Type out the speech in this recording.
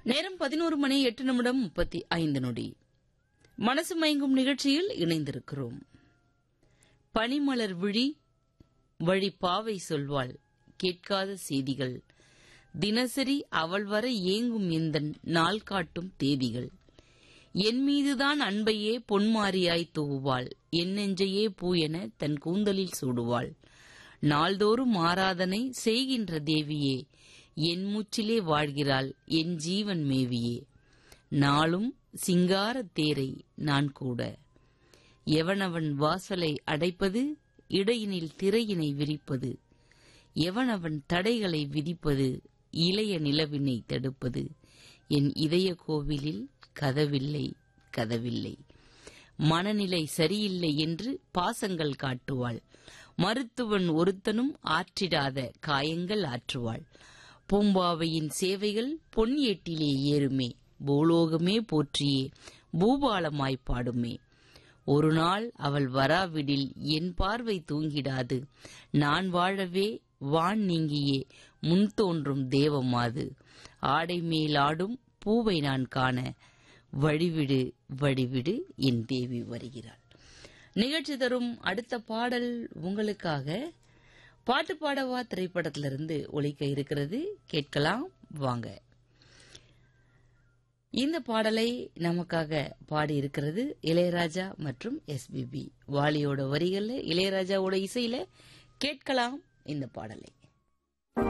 நேரம் பதினோரு மணி எட்டு நிமிடம் முப்பத்தி ஐந்து நொடி மனசு மயங்கும் நிகழ்ச்சியில் இணைந்திருக்கிறோம் பனிமலர் விழி வழி பாவை சொல்வாள் கேட்காத செய்திகள் தினசரி அவள் வர ஏங்கும் இந்த நாள் காட்டும் தேதிகள் என் மீதுதான் அன்பையே பொன்மாரியாய் தூவுவாள் என் நெஞ்சையே பூ என தன் கூந்தலில் சூடுவாள் நாள்தோறும் ஆராதனை செய்கின்ற தேவியே என் மூச்சிலே வாழ்கிறாள் என் ஜீவன் மேவியே நாளும் சிங்கார தேரை நான் கூட எவனவன் வாசலை அடைப்பது இடையினில் திரையினை விரிப்பது எவனவன் தடைகளை விதிப்பது இளைய நிலவினை தடுப்பது என் இதய கோவிலில் கதவில்லை கதவில்லை மனநிலை சரியில்லை என்று பாசங்கள் காட்டுவாள் மருத்துவன் ஒருத்தனும் ஆற்றிடாத காயங்கள் ஆற்றுவாள் பூம்பாவையின் சேவைகள் பொன் ஏட்டிலே ஏறுமே பூலோகமே போற்றியே பூபாலமாய் பாடுமே ஒரு நாள் அவள் வராவிடில் என் பார்வை தூங்கிடாது நான் வாழவே வான் நீங்கியே முன் தோன்றும் தேவமாது ஆடை மேல் ஆடும் பூவை நான் காண வழிவிடு வழிவிடு என் தேவி வருகிறாள் நிகழ்ச்சி தரும் அடுத்த பாடல் உங்களுக்காக பாட்டு பாடவா திரைப்படத்திலிருந்து ஒலிக்க இருக்கிறது கேட்கலாம் வாங்க இந்த பாடலை நமக்காக பாடி இருக்கிறது இளையராஜா மற்றும் எஸ்பிபி வாலியோட வரிகள்ல இளையராஜாவோட இசையில கேட்கலாம் இந்த பாடலை